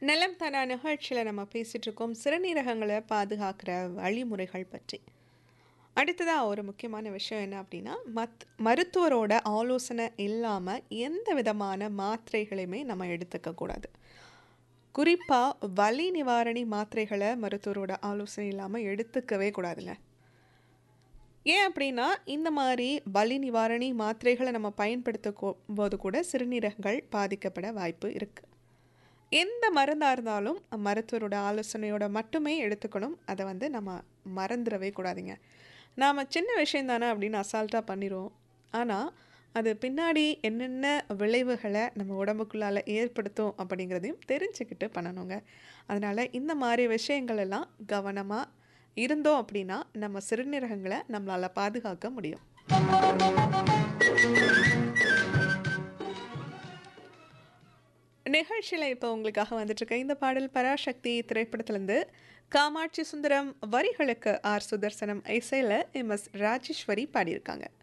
நலம் தானா நிகழ்ச்சியில் நம்ம பேசிட்டு இருக்கோம் சிறுநீரகங்களை பாதுகாக்கிற வழிமுறைகள் பற்றி அடுத்ததாக ஒரு முக்கியமான விஷயம் என்ன அப்படின்னா மத் மருத்துவரோட ஆலோசனை இல்லாமல் எந்த விதமான மாத்திரைகளையுமே நம்ம எடுத்துக்க கூடாது குறிப்பாக வலி நிவாரணி மாத்திரைகளை மருத்துவரோட ஆலோசனை இல்லாமல் எடுத்துக்கவே கூடாதுங்க ஏன் அப்படின்னா இந்த மாதிரி வலி நிவாரணி மாத்திரைகளை நம்ம பயன்படுத்த கோ- போது கூட சிறுநீரகங்கள் பாதிக்கப்பட வாய்ப்பு இருக்குது எந்த மருந்தாக இருந்தாலும் மருத்துவரோட ஆலோசனையோட மட்டுமே எடுத்துக்கணும் அதை வந்து நம்ம மறந்துடவே கூடாதுங்க நாம் சின்ன விஷயம் தானே அப்படின்னு அசால்ட்டாக பண்ணிடுவோம் ஆனால் அது பின்னாடி என்னென்ன விளைவுகளை நம்ம உடம்புக்குள்ளால ஏற்படுத்தும் அப்படிங்கிறதையும் தெரிஞ்சுக்கிட்டு பண்ணணுங்க அதனால் இந்த மாதிரி விஷயங்கள் எல்லாம் கவனமாக இருந்தோம் அப்படின்னா நம்ம சிறுநீரகங்களை நம்மளால் பாதுகாக்க முடியும் நிகழ்ச்சியில் இப்போ உங்களுக்காக வந்துட்டுருக்க இந்த பாடல் பராசக்தி திரைப்படத்திலேருந்து காமாட்சி சுந்தரம் வரிகளுக்கு ஆர் சுதர்சனம் இசையில் எம் எஸ் ராஜேஸ்வரி பாடியிருக்காங்க